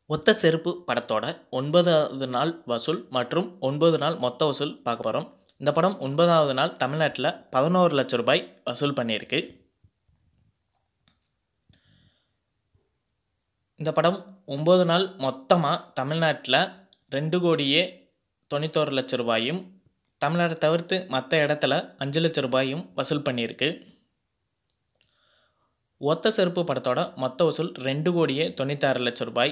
ஒத்த செருப்பு படத்தோட ஒன்பதாவது நாள் வசூல் மற்றும் ஒன்பது நாள் மொத்த வசூல் பார்க்க போகிறோம் இந்த படம் ஒன்பதாவது நாள் தமிழ்நாட்டில் பதினோரு லட்ச ரூபாய் வசூல் பண்ணியிருக்கு இந்த படம் ஒம்பது நாள் மொத்தமாக தமிழ்நாட்டில் ரெண்டு கோடியே தொண்ணூத்தோரு லட்ச ரூபாயும் தமிழ்நாட்டை தவிர்த்து மற்ற இடத்துல அஞ்சு லட்ச ரூபாயும் வசூல் பண்ணியிருக்கு ஒத்த செருப்பு படத்தோட மொத்த வசூல் ரெண்டு கோடியே தொண்ணூத்தாறு லட்ச ரூபாய்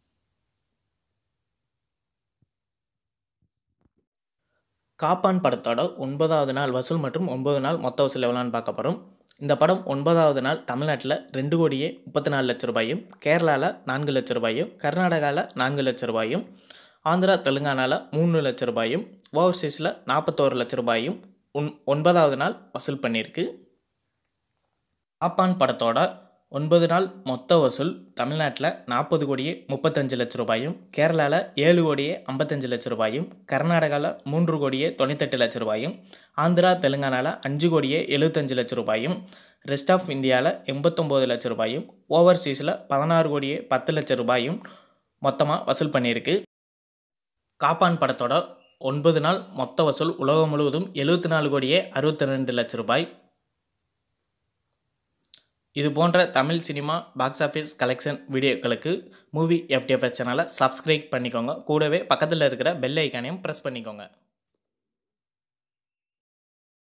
காப்பான் படத்தோட ஒன்பதாவது நாள் வசூல் மற்றும் ஒன்பது நாள் மொத்த வசூல் எவ்வளோன்னு பார்க்க போகிறோம் இந்த படம் ஒன்பதாவது நாள் தமிழ்நாட்டில் ரெண்டு கோடியே முப்பத்தி நாலு லட்ச ரூபாயும் கேரளாவில் நான்கு லட்ச ரூபாயும் கர்நாடகாவில் நான்கு லட்ச ரூபாயும் ஆந்திரா தெலுங்கானாவில் மூணு லட்ச ரூபாயும் ஓவர்சீஸில் நாற்பத்தோரு லட்ச ரூபாயும் ஒன் ஒன்பதாவது நாள் வசூல் பண்ணியிருக்கு பாப்பான் படத்தோட ஒன்பது நாள் மொத்த வசூல் தமிழ்நாட்டில் நாற்பது கோடியே முப்பத்தஞ்சு லட்ச ரூபாயும் கேரளாவில் ஏழு கோடியே ஐம்பத்தஞ்சு லட்ச ரூபாயும் கர்நாடகாவில் மூன்று கோடியே தொண்ணூத்தெட்டு லட்ச ரூபாயும் ஆந்திரா தெலுங்கானாவில் அஞ்சு கோடியே எழுபத்தஞ்சு லட்ச ரூபாயும் ரெஸ்ட் ஆஃப் இந்தியாவில் எண்பத்தொம்போது லட்ச ரூபாயும் ஓவர்சீஸில் பதினாறு கோடியே பத்து லட்ச ரூபாயும் மொத்தமாக வசூல் பண்ணியிருக்கு காப்பான் படத்தோட ஒன்பது நாள் மொத்த வசூல் உலகம் முழுவதும் எழுபத்தி நாலு கோடியே அறுபத்தி ரெண்டு லட்ச ரூபாய் இது போன்ற Tamil cinema box office collection வீடியோக்களுக்கு மூவி எஃப்டிஎஃப்எஸ் சேனலை சப்ஸ்கிரைப் பண்ணிக்கோங்க கூடவே பக்கத்தில் இருக்கிற பெல் ஐக்கானையும் ப்ரெஸ் பண்ணிக்கோங்க